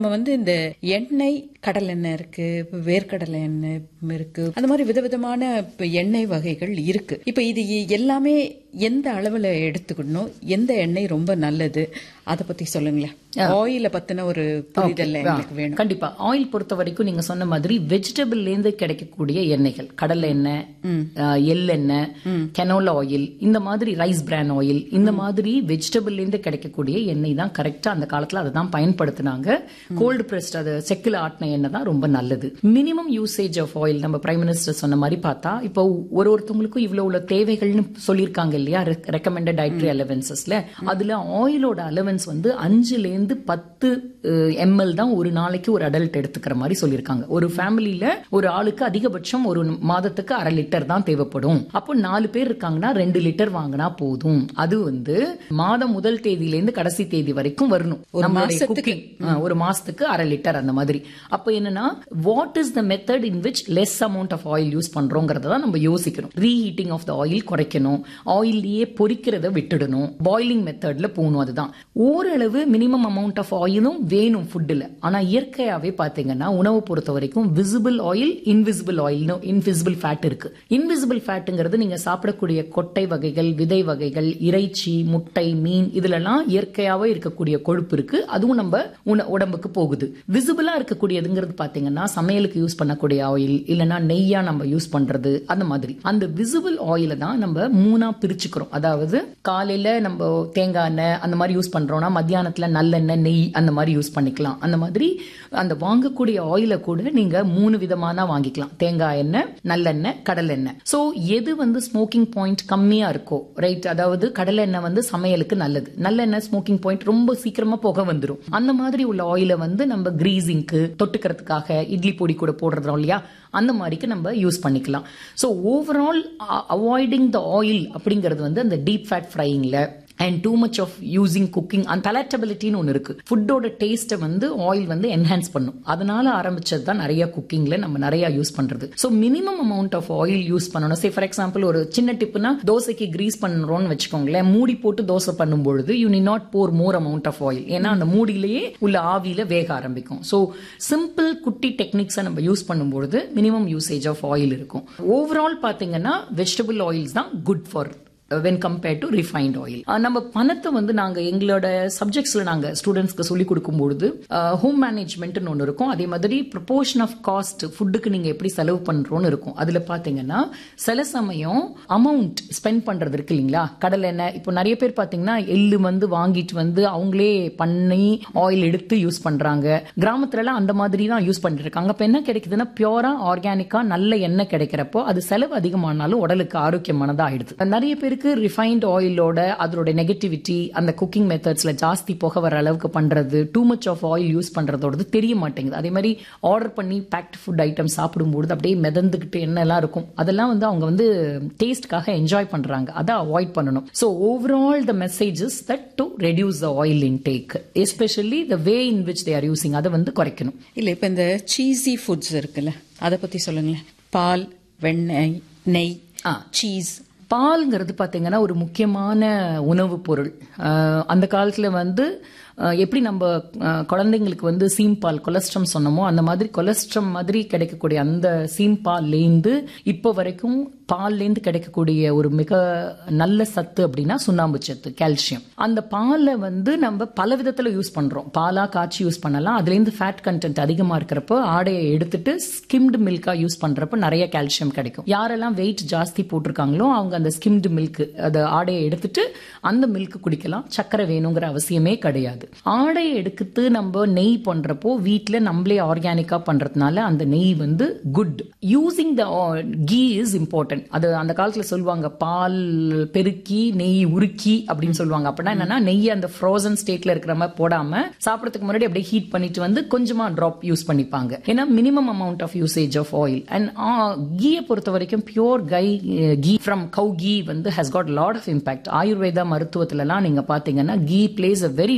நம்ம வந்து இந்த எண்ணெய் கடல் எண்ணெய் இருக்கு வேர்க்கடலை எண்ணெய் இருக்கு அந்த மாதிரி விதவிதமான இப்ப எண்ணெய் வகைகள் இருக்கு இப்ப இது எல்லாமே எந்த அளவுல எடுத்துக்கணும் எந்த எண்ணெய் ரொம்ப நல்லது அத பத்தி சொல்லுங்களேன் ஆயில பத்தின ஒரு புரிதல் எங்களுக்கு வேணும் கண்டிப்பா ஆயில் பொறுத்த வரைக்கும் நீங்க சொன்ன மாதிரி வெஜிடபிள்ல இருந்து கிடைக்கக்கூடிய எண்ணெய்கள் கடலை எண்ணெய் அஹ், எள்ளெண்ணெய் கெனோலா ஆயில் இந்த மாதிரி ரைஸ் பிரான் ஆயில் இந்த மாதிரி வெஜிடபிள்ல இருந்து கிடைக்கக்கூடிய எண்ணெய் தான் கரெக்டா அந்த காலத்துல அதை தான் பயன்படுத்தினாங்க கோல்டு பிரஸ்ட் அது செக்கில் ஆட்டின எண்ணெய் தான் ரொம்ப நல்லது மினிமம் யூசேஜ் ஆஃப் ஆயில் நம்ம பிரைம் மினிஸ்டர் சொன்ன மாதிரி பார்த்தா இப்போ ஒரு ஒருத்தவங்களுக்கும் இவ்வளவு உள்ள தேவைகள்னு சொல்லியிருக்காங்க இல்லையா ரெக்கமெண்டட் டயட்ரி அலவன்சஸ்ல அதுல ஆயிலோட அலவன்ஸ் வந்து அஞ்சுல இருந்து பத்து எம்எல் தான் ஒரு நாளைக்கு ஒரு அடல்ட் எடுத்துக்கிற மாதிரி சொல்லியிருக்காங்க ஒரு ஃபேமிலியில ஒரு ஆளுக்கு அதிகபட்சம் ஒரு மாதத்துக்கு அரை லிட்டர் தான் தேவைப்படும் அப்போ நாலு பேர் இருக்காங்கன்னா ரெண்டு லிட்டர் வாங்கினா போதும் அது வந்து மாதம் முதல் தேதியில இருந்து கடைசி தேதி வரைக்கும் வரணும் நம்மளுடைய குக்கிங் ஒரு மாசத்துக்கு அரை லிட்டர் அந்த மாதிரி அப்ப என்னன்னா what is the method in which less amount of oil use பண்றோங்கிறத தான் நம்ம யோசிக்கணும் ரீஹீட்டிங் ஆஃப் த ஆயில் குறைக்கணும் ஆயிலேயே பொரிக்கிறத விட்டுடணும் பாயிலிங் மெத்தட்ல போகணும் அதுதான் ஓரளவு மினிமம் அமௌண்ட் ஆஃப் ஆயிலும் வேணும் ஃபுட்டில் ஆனா இயற்கையாவே பாத்தீங்கன்னா உணவு பொறுத்த வரைக்கும் visible oil invisible oil invisible fat இருக்கு இன்விசிபிள் ஃபேட்டுங்கிறது நீங்க சாப்பிடக்கூடிய கொட்டை வகைகள் விதை வகைகள் இறைச்சி முட்டை மீன் இதுலலாம் இயற்கையாவே இருக்கக்கூடிய கொழுப்பு இருக்கு அதுவும் நம்ம உண- உடம்புக்கு போகுது விசிபிளா இருக்கக்கூடியதுங்கிறது பாத்தீங்கன்னா சமையலுக்கு யூஸ் பண்ணக்கூடிய ஆயில் இல்லனா நெய்யா நம்ம யூஸ் பண்றது அந்த மாதிரி அந்த விசிபிள் ஆயில தான் நம்ம மூணா பிரிச்சுக்கிறோம் அதாவது காலையில நம்ம தேங்காய் எண்ணெய் அந்த மாதிரி யூஸ் பண்றோம்னா மத்தியானத்துல நல்லெண்ணெய் நெய் அந்த மாதிரி யூஸ் பண்ணிக்கலாம் அந்த மாதிரி அந்த வாங்கக்கூடிய ஆயில கூட நீங்க மூணு விதமான வாங்கிக்கலாம் தேங்காய் எண்ணெய் நல்லெண்ணெய் கடல் எண்ணெய் சோ எது வந்து ஸ்மோக்கிங் பாயிண்ட் கம்மியா இருக்கோ ரைட் அதாவது கடலை எண்ணெய் வந்து சமையலுக்கு நல்லது நல்லெண்ணெய் ஸ்மோக்கிங் பாயிண்ட் ரொம்ப சீக்கிரமா புகை வந்துரும் அந்த மாதிரி உள்ள ஆயில வந்து நம்ம கிரீசிங்க்கு தொட்டுக்கிறதுக்காக இட்லி பொடி கூட போடுறோம் இல்லையா அந்த மாதிரிக்கு நம்ம யூஸ் பண்ணிக்கலாம் so overall avoiding the oil அப்படிங்கிறது வந்து அந்த டீப் ஃபேட் ஃப்ரையிங்ல and too much of using cooking அந்த பலட்டபிலிட்டின்னு ஒன்று இருக்கு ஃபுட்டோட டேஸ்ட்டை வந்து ஆயில் வந்து என்ஹான்ஸ் பண்ணும் அதனால ஆரம்பிச்சது தான் நிறைய குக்கிங்ல நம்ம நிறைய யூஸ் பண்றது so minimum amount of oil use பண்ணணும் சே ஃபார் எக்ஸாம்பிள் ஒரு சின்ன டிப்னா தோசைக்கு கிரீஸ் பண்றோம்னு வச்சுக்கோங்களேன் மூடி போட்டு தோசை பண்ணும்பொழுது you need not pour more amount of oil ஏன்னா அந்த மூடியிலேயே உள்ள ஆவியில வேக ஆரம்பிக்கும் ஸோ சிம்பிள் குட்டி டெக்னிக்ஸை நம்ம யூஸ் பண்ணும்பொழுது மினிமம் யூசேஜ் ஆஃப் ஆயில் இருக்கும் ஓவரால் பாத்தீங்கன்னா வெஜிடபிள் ஆயில்ஸ் தான் good for when compared to refined oil நம்ம பணத்தை வந்து நாங்க எங்களோட சப்ஜெக்ட்ஸ்ல நாங்க ஸ்டூடெண்ட்ஸ்க்கு சொல்லி கொடுக்கும்பொழுது ஹோம் மேனேஜ்மெண்ட்னு ஒன்று இருக்கும் அதே மாதிரி ப்ரொபோர்ஷன் ஆஃப் காஸ்ட் ஃபுட்டுக்கு நீங்க எப்படி செலவு பண்றோம்னு இருக்கும் அதுல பாத்தீங்கன்னா சில சமயம் அமௌண்ட் ஸ்பெண்ட் பண்றது இருக்கு இல்லைங்களா கடலை எண்ணெய் இப்போ நிறைய பேர் பாத்தீங்கன்னா எள்ளு வந்து வாங்கிட்டு வந்து அவங்களே பண்ணி ஆயில் எடுத்து யூஸ் பண்றாங்க கிராமத்துல எல்லாம் அந்த மாதிரி தான் யூஸ் பண்ணிட்டு இருக்காங்க அப்ப என்ன கிடைக்குதுன்னா பியூரா ஆர்கானிக்கா நல்ல எண்ணெய் கிடைக்கிறப்போ அது செலவு அதிகமானாலும் உடலுக்கு ஆரோக்கியமானதா ஆயிடுது நிறைய பேருக்கு ரிஃபைன்ட் ஆயிலோட அதோட நெகட்டிவிட்டி அந்த குக்கிங் மெத்தட்ஸ்ல ஜாஸ்தி புகை வர அளவுக்கு பண்றது too much of oil use பண்றதோடது தெரிய மாட்டேங்குது அதே மாதிரி ஆர்டர் பண்ணி பேக்ட் ஃபுட் ஐட்டம் சாப்பிடும்போது அப்படியே மிதந்துக்கிட்டு எண்ணெய்லாம் இருக்கும் அதெல்லாம் வந்து அவங்க வந்து டேஸ்ட்காக என்ஜாய் பண்றாங்க அதை அவாய்ட் பண்ணணும் so overall the messages that to reduce the oil intake especially the way in which they are using அதை வந்து குறைக்கணும் இல்ல இப்ப இந்த சீசி ஃபுட்ஸ் இருக்குல்ல அத பத்தி சொல்லுங்களேன் பால் வெண்ணெய் நெய் ஆ. சீஸ் பால்ங்கிறது பார்த்தீங்கன்னா ஒரு முக்கியமான உணவுப் பொருள் அஹ் அந்த காலத்தில் வந்து அஹ் எப்படி நம்ம அஹ் குழந்தைங்களுக்கு வந்து சீம் பால் கொலஸ்ட்ரம் சொன்னோமோ அந்த மாதிரி கொலஸ்ட்ரம் மாதிரி கிடைக்கக்கூடிய அந்த சீம் பால்லேருந்து இப்போ வரைக்கும் பால்லேருந்து கிடைக்கக்கூடிய ஒரு மிக நல்ல சத்து அப்படின்னா சுண்ணாம்பு சத்து கால்சியம் அந்த பாலை வந்து நம்ம பல விதத்தில் யூஸ் பண்ணுறோம் பாலாக காய்ச்சி யூஸ் பண்ணலாம் அதுலேருந்து ஃபேட் கண்டென்ட் அதிகமாக இருக்கிறப்போ ஆடையை எடுத்துட்டு ஸ்கிம்டு மில்காக யூஸ் பண்ணுறப்ப நிறைய கால்சியம் கிடைக்கும் யாரெல்லாம் வெயிட் ஜாஸ்தி போட்டிருக்காங்களோ அவங்க அந்த ஸ்கிம்டு மில்க் அதை ஆடையை எடுத்துட்டு அந்த மில்க் குடிக்கலாம் சக்கரை வேணுங்கிற அவசியமே கிடையாது ஆடையை எடுத்து நம்ம நெய் பண்றப்போ வீட்டில் நம்மளே ஆர்கானிக்கா பண்றதுனால அந்த நெய் வந்து good using the ghee is important அது அந்த காலத்துல சொல்லுவாங்க பால் பெருக்கி நெய் உருக்கி அப்படின்னு சொல்லுவாங்க அப்படின்னா என்னன்னா நெய் அந்த ஃப்ரோசன் ஸ்டேட்ல இருக்கிற மாதிரி போடாம சாப்பிடறதுக்கு முன்னாடி அப்படியே ஹீட் பண்ணிட்டு வந்து கொஞ்சமா ட்ராப் யூஸ் பண்ணிப்பாங்க ஏன்னா minimum amount of usage of oil and கீயை பொறுத்த வரைக்கும் pure ghee ghee from cow ghee வந்து has got lot of impact Ayurveda மருத்துவத்துலலாம் நீங்க பாத்தீங்கன்னா ghee plays a very important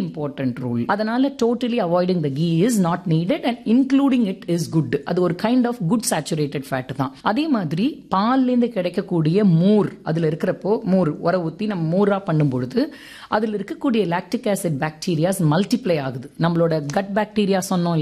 important rule அதனால totally avoiding the ghee is not needed and including it is good அது ஒரு kind of good saturated fat தான் அதே மாதிரி பால்ல இருந்து கிடைக்கக்கூடிய மோர் அதுல இருக்கிறப்போ மோர் உர ஊத்தி நம்ம மோரா பண்ணும் பொழுது அதுல இருக்கக்கூடிய லாக்டிக் ஆசிட் பாக்டீரியாஸ் மல்டிப்ளை ஆகுது நம்மளோட கட் பாக்டீரியா சொன்னோம்